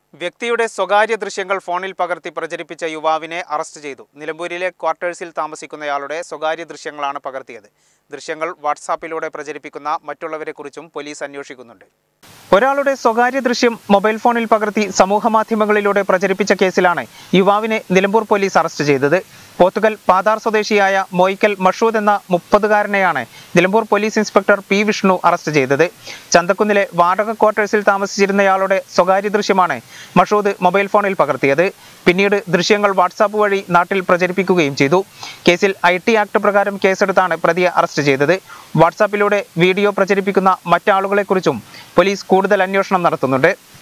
വ്യക്തിയുടെ സ്വകാര്യ ദൃശ്യങ്ങൾ ഫോണിൽ പകർത്തി പ്രചരിപ്പിച്ച യുവാവിനെ അറസ്റ്റ് ചെയ്തു നിലമ്പൂരിലെ ക്വാർട്ടേഴ്സിൽ താമസിക്കുന്നയാളുടെ സ്വകാര്യ ദൃശ്യങ്ങളാണ് പകർത്തിയത് ദൃശ്യങ്ങൾ വാട്സാപ്പിലൂടെ പ്രചരിപ്പിക്കുന്ന മറ്റുള്ളവരെക്കുറിച്ചും പോലീസ് അന്വേഷിക്കുന്നുണ്ട് ഒരാളുടെ സ്വകാര്യ ദൃശ്യം മൊബൈൽ ഫോണിൽ പകർത്തി സമൂഹമാധ്യമങ്ങളിലൂടെ പ്രചരിപ്പിച്ച കേസിലാണ് യുവാവിനെ നിലമ്പൂർ പോലീസ് അറസ്റ്റ് ചെയ്തത് പോത്തുകൽ പാതാർ സ്വദേശിയായ മോയിക്കൽ മഷൂദ് എന്ന മുപ്പതുകാരനെയാണ് Nilambur police inspector P Vishnu arrest ചെയ്തത് ചന്തക്കുന്നിലെ വാടക ക്വാർട്ടേഴ്സിൽ താമസിച്ചിരുന്നയാളുടെ സ്വകാര്യ ദൃശ്യമാണ് മഷൂദ് മൊബൈൽ ഫോണിൽ പകർത്തിയത് പിന്നീട് ദൃശ്യങ്ങൾ വാട്സാപ്പ് വഴി നാട്ടിൽ പ്രചരിപ്പിക്കുകയും ചെയ്തു കേസിൽ ഐ ടി ആക്ട് പ്രകാരം കേസെടുത്താണ് പ്രതിയെ അറസ്റ്റ് ചെയ്തത് വാട്സാപ്പിലൂടെ വീഡിയോ പ്രചരിപ്പിക്കുന്ന മറ്റാളുകളെക്കുറിച്ചും പോലീസ് കൂടുതൽ അന്വേഷണം നടത്തുന്നുണ്ട്